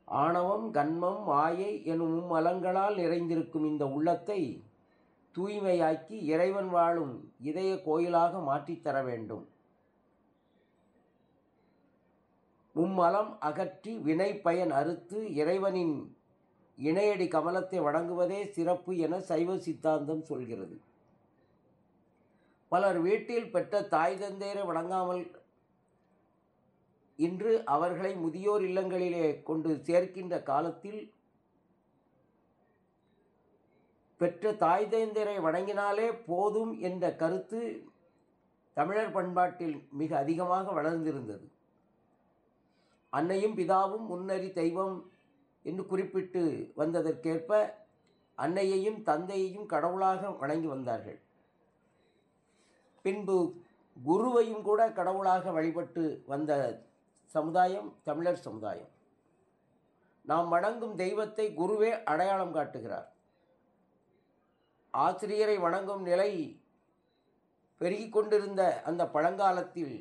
ஆணவம் கன்மம் மாயை எனும் மும்மலங்களால் நிறைந்திருக்கும் இந்த உள்ளத்தை தூய்மையாக்கி இறைவன் வாழும் இதய கோயிலாக மாற்றித் தர வேண்டும் மும்மலம் அகற்றி வினை பயன் அறுத்து இறைவனின் இணையடி கமலத்தை வணங்குவதே சிறப்பு என சைவ சித்தாந்தம் சொல்கிறது பலர் வீட்டில் பெற்ற தாய் தந்தையரை வணங்காமல் இன்று அவர்களை முதியோர் இல்லங்களிலே கொண்டு சேர்க்கின்ற காலத்தில் பெற்ற தாய் தந்தையரை வணங்கினாலே போதும் என்ற கருத்து தமிழர் பண்பாட்டில் மிக அதிகமாக வளர்ந்திருந்தது அன்னையும் பிதாவும் முன்னறி தெய்வம் என்று குறிப்பிட்டு வந்ததற்கேற்ப அன்னையையும் தந்தையையும் கடவுளாக வணங்கி வந்தார்கள் பின்பு குருவையும் கூட கடவுளாக வழிபட்டு வந்த சமுதாயம் தமிழர் சமுதாயம் நாம் வணங்கும் தெய்வத்தை குருவே அடையாளம் காட்டுகிறார் ஆசிரியரை வணங்கும் நிலை பெருகிக் கொண்டிருந்த அந்த பழங்காலத்தில்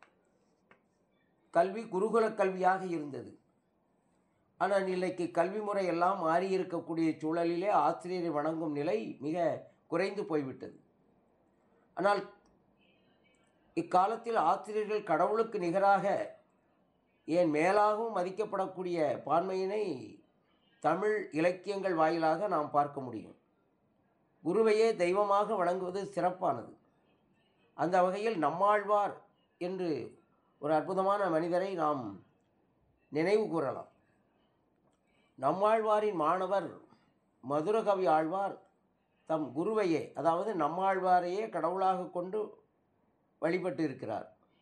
கல்வி குருகுல கல்வியாக இருந்தது ஆனால் இன்னைக்கு கல்வி முறை எல்லாம் மாறியிருக்கக்கூடிய சூழலிலே ஆசிரியரை வணங்கும் நிலை மிக குறைந்து போய்விட்டது ஆனால் இக்காலத்தில் ஆசிரியர்கள் கடவுளுக்கு நிகராக ஏன் மேலாகவும் மதிக்கப்படக்கூடிய பான்மையினை தமிழ் இலக்கியங்கள் வாயிலாக நாம் பார்க்க முடியும் குருவையே தெய்வமாக வணங்குவது சிறப்பானது அந்த வகையில் நம்மாழ்வார் என்று ஒரு அற்புதமான மனிதரை நாம் நினைவு கூறலாம் நம்மாழ்வாரின் மாணவர் மதுரகவி ஆழ்வார் தம் குருவையே அதாவது நம்மாழ்வாரையே கடவுளாக கொண்டு வழிபட்டு இருக்கிறார்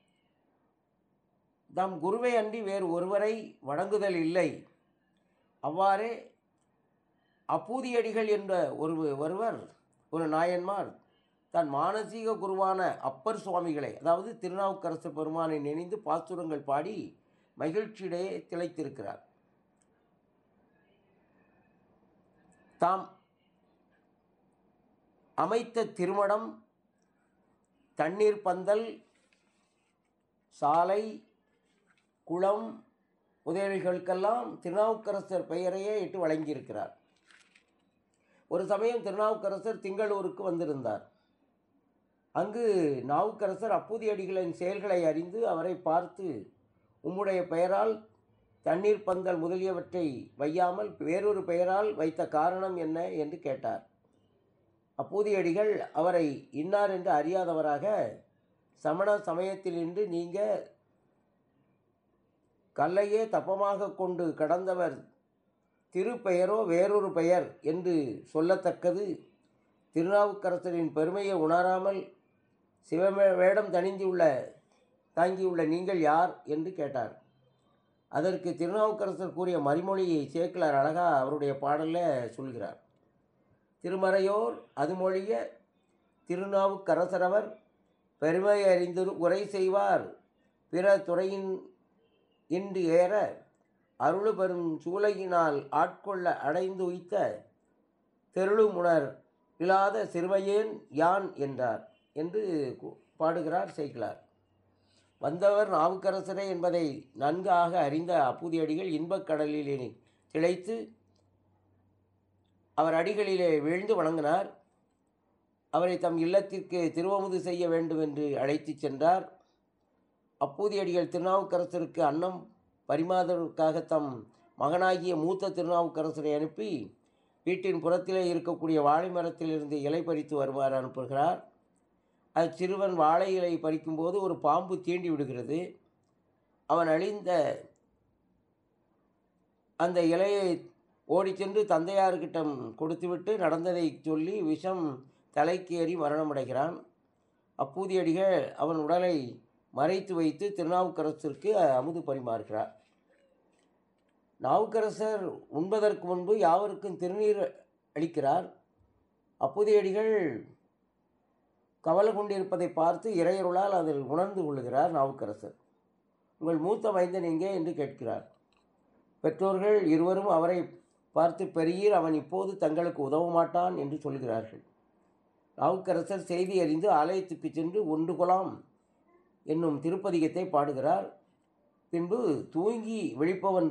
தம் குருவை அன்றி வேறு ஒருவரை வணங்குதல் இல்லை அவ்வாறே அப்பூதியடிகள் என்ற ஒரு ஒருவர் ஒரு நாயன்மார் தன் மானசீக குருவான அப்பர் சுவாமிகளை அதாவது திருநாவுக்கரசர் பெருமானை நினைந்து பாசுரங்கள் பாடி மகிழ்ச்சியிடையே திளைத்திருக்கிறார் தாம் அமைத்த திருமணம் தண்ணீர் பந்தல் சாலை குளம் முதலிகளுக்கெல்லாம் திருநாவுக்கரசர் பெயரையே இட்டு வழங்கியிருக்கிறார் ஒரு சமயம் திருநாவுக்கரசர் திங்களூருக்கு வந்திருந்தார் அங்கு நாவுக்கரசர் அப்பூதியடிகளின் செயல்களை அறிந்து அவரை பார்த்து உம்முடைய பெயரால் தண்ணீர் பந்தல் முதலியவற்றை வையாமல் வேறொரு பெயரால் வைத்த காரணம் என்ன என்று கேட்டார் அப்பூதியடிகள் அவரை இன்னார் என்று அறியாதவராக சமண சமயத்தில் நின்று நீங்கள் கல்லையே தப்பமாக கொண்டு கடந்தவர் திருப்பெயரோ வேறொரு பெயர் என்று சொல்லத்தக்கது திருநாவுக்கரசரின் பெருமையை உணராமல் சிவமே வேடம் தணிந்துள்ள தாங்கியுள்ள நீங்கள் யார் என்று கேட்டார் அதற்கு திருநாவுக்கரசர் கூறிய மறிமொழியை சேக்கிலார் அழகா அவருடைய பாடலில் சொல்கிறார் திருமறையோர் அது மொழிய திருநாவுக்கரசரவர் பெருமை அறிந்து உரை செய்வார் பிற துறையின் இன்று ஏற அருளு பெறும் சூளையினால் ஆட்கொள்ள அடைந்து உய்த்த தெருளுமுனர் இல்லாத சிறுமையேன் யான் என்றார் என்று கு- பாடுகிறார் சேக்கிலார் வந்தவர் நாவுக்கரசரே என்பதை நன்காக அறிந்த அப்பூதியடிகள் இன்பக் கடலிலே திளைத்து அவர் அடிகளிலே வீழ்ந்து வணங்கினார் அவரை தம் இல்லத்திற்கு திருவமுது செய்ய வேண்டும் என்று அழைத்துச் சென்றார் அப்பூதியடிகள் திருநாவுக்கரசருக்கு அன்னம் பரிமாறுவதற்காக தம் மகனாகிய மூத்த திருநாவுக்கரசரை அனுப்பி வீட்டின் புறத்திலே இருக்கக்கூடிய வாழை மரத்திலிருந்து இலை பறித்து வருமாறு அனுப்புகிறார் அச்சிறுவன் வாழை இலை பறிக்கும்போது ஒரு பாம்பு தீண்டி விடுகிறது அவன் அழிந்த அந்த இலையை ஓடிச் சென்று தந்தையார்கிட்டம் கொடுத்துவிட்டு நடந்ததை சொல்லி விஷம் தலைக்கு ஏறி மரணமடைகிறான் அப்பூதியடிகள் அவன் உடலை மறைத்து வைத்து திருநாவுக்கரசருக்கு அமுது பரிமாறுகிறார் நாவுக்கரசர் உண்பதற்கு முன்பு யாவருக்கும் திருநீர் அளிக்கிறார் அப்பூதியடிகள் கவலை கொண்டிருப்பதை பார்த்து இறையருளால் அதில் உணர்ந்து கொள்ளுகிறார் நாவுக்கரசர் உங்கள் மூத்த மைந்தன் எங்கே என்று கேட்கிறார் பெற்றோர்கள் இருவரும் அவரை பார்த்து பெரியர் அவன் இப்போது தங்களுக்கு உதவ மாட்டான் என்று சொல்கிறார்கள் நாவுக்கரசர் செய்தி அறிந்து ஆலயத்துக்கு சென்று ஒன்று கொலாம் என்னும் திருப்பதிகத்தை பாடுகிறார் பின்பு தூங்கி விழிப்பவன்